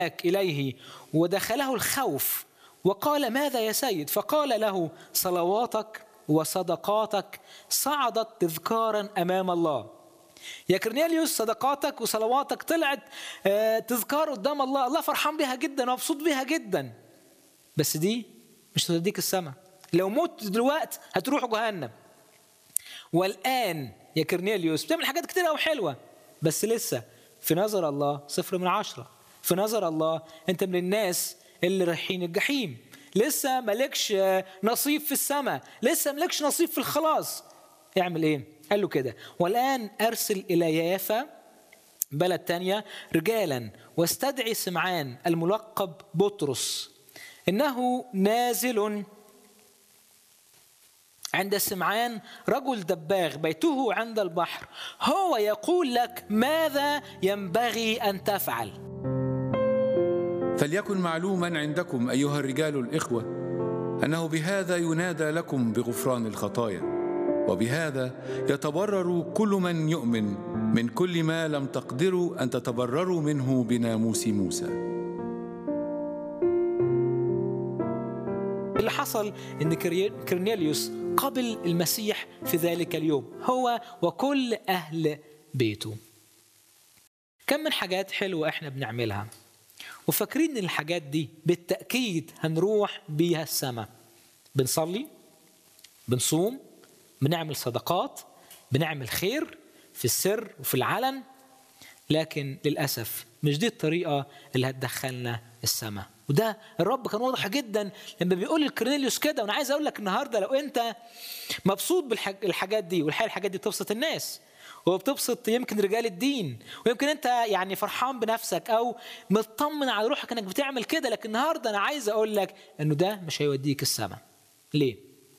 إليه ودخله الخوف وقال ماذا يا سيد فقال له صلواتك وصدقاتك صعدت تذكارا أمام الله يا كرنيليوس صدقاتك وصلواتك طلعت آه، تذكار قدام الله الله فرحان بها جدا ومبسوط بها جدا بس دي مش هتديك السماء لو مت دلوقتي هتروح جهنم والآن يا كرنيليوس بتعمل حاجات كتير قوي حلوة بس لسه في نظر الله صفر من عشرة في نظر الله أنت من الناس اللي رايحين الجحيم لسه مالكش آه، نصيب في السماء لسه مالكش نصيب في الخلاص اعمل ايه قال له كده والآن أرسل إلى يافا بلد تانية رجالا واستدعي سمعان الملقب بطرس إنه نازل عند سمعان رجل دباغ بيته عند البحر هو يقول لك ماذا ينبغي أن تفعل فليكن معلوما عندكم ايها الرجال الاخوه انه بهذا ينادى لكم بغفران الخطايا وبهذا يتبرر كل من يؤمن من كل ما لم تقدروا ان تتبرروا منه بناموس موسى اللي حصل ان كري- كرنيليوس قبل المسيح في ذلك اليوم هو وكل اهل بيته كم من حاجات حلوه احنا بنعملها وفاكرين ان الحاجات دي بالتاكيد هنروح بيها السماء بنصلي بنصوم بنعمل صدقات بنعمل خير في السر وفي العلن لكن للأسف مش دي الطريقة اللي هتدخلنا السماء وده الرب كان واضح جدا لما بيقول لكرنيليوس كده وانا عايز اقول لك النهارده لو انت مبسوط بالحاجات دي والحقيقه الحاجات دي بتبسط الناس وبتبسط يمكن رجال الدين ويمكن انت يعني فرحان بنفسك او مطمن على روحك انك بتعمل كده لكن النهارده انا عايز اقول لك انه ده مش هيوديك السماء ليه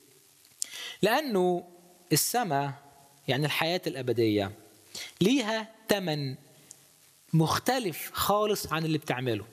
لانه السماء يعني الحياه الابديه ليها ثمن مختلف خالص عن اللي بتعمله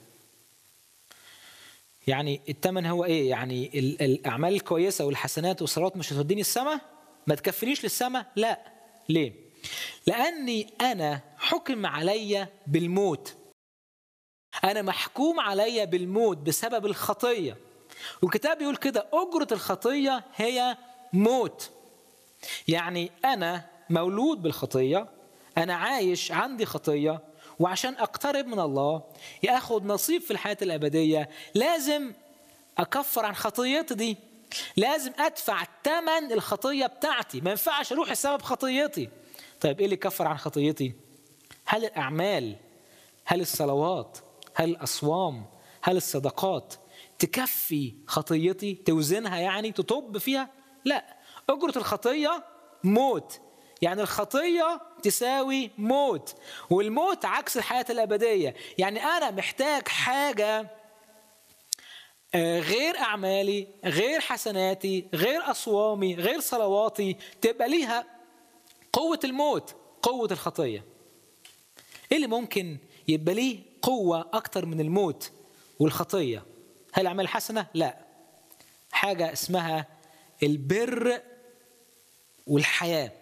يعني الثمن هو ايه يعني ال- الاعمال الكويسه والحسنات والصلوات مش هتوديني السماء ما تكفنيش للسماء لا ليه لاني انا حكم عليا بالموت انا محكوم عليا بالموت بسبب الخطيه والكتاب بيقول كده اجره الخطيه هي موت يعني انا مولود بالخطيه انا عايش عندي خطيه وعشان اقترب من الله ياخد نصيب في الحياه الابديه لازم اكفر عن خطيتي دي لازم ادفع ثمن الخطيه بتاعتي ما ينفعش اروح السبب خطيتي طيب ايه اللي يكفر عن خطيتي هل الاعمال هل الصلوات هل الاصوام هل الصدقات تكفي خطيتي توزنها يعني تطب فيها لا اجره الخطيه موت يعني الخطيه تساوي موت والموت عكس الحياه الابديه يعني انا محتاج حاجه آه، غير اعمالي غير حسناتي غير اصوامي غير صلواتي تبقى ليها قوه الموت قوه الخطيه ايه اللي ممكن يبقى ليه قوه اكتر من الموت والخطيه هل الاعمال الحسنه لا حاجه اسمها البر والحياه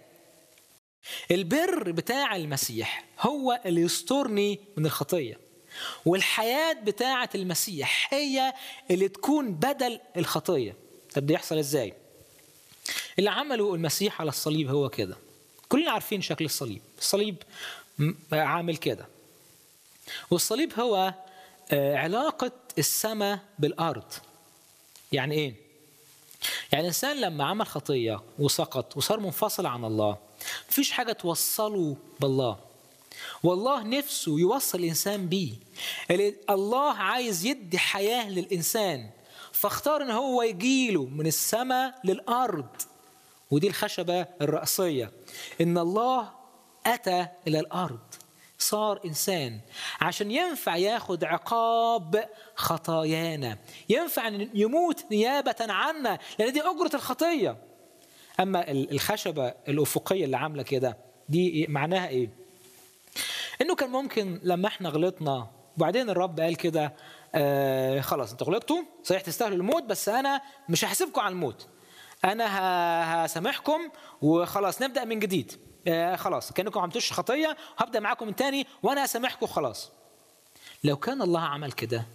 البر بتاع المسيح هو اللي يسترني من الخطيه والحياه بتاعه المسيح هي اللي تكون بدل الخطيه طب ده يحصل ازاي اللي عمله المسيح على الصليب هو كده كلنا عارفين شكل الصليب الصليب م- عامل كده والصليب هو آه، علاقة السماء بالأرض يعني إيه؟ يعني الإنسان لما عمل خطية وسقط وصار منفصل عن الله مفيش حاجة توصله بالله والله نفسه يوصل الإنسان بيه اللي الله عايز يدي حياة للإنسان فاختار إن هو يجيله من السماء للأرض ودي الخشبة الرأسية إن الله أتى إلى الأرض صار إنسان عشان ينفع ياخد عقاب خطايانا ينفع أن يموت نيابة عنا لأن دي أجرة الخطية أما ال- الخشبة الأفقية اللي عاملة كده دي إيه- معناها إيه؟ إنه كان ممكن لما إحنا غلطنا وبعدين الرب قال كده آه خلاص انتوا غلطتوا صحيح تستاهلوا الموت بس انا مش هحاسبكم على الموت انا ه- هسامحكم وخلاص نبدا من جديد آه خلاص كانكم ما عملتوش خطيه وهبدا معاكم من تاني وانا هسامحكم خلاص لو كان الله عمل كده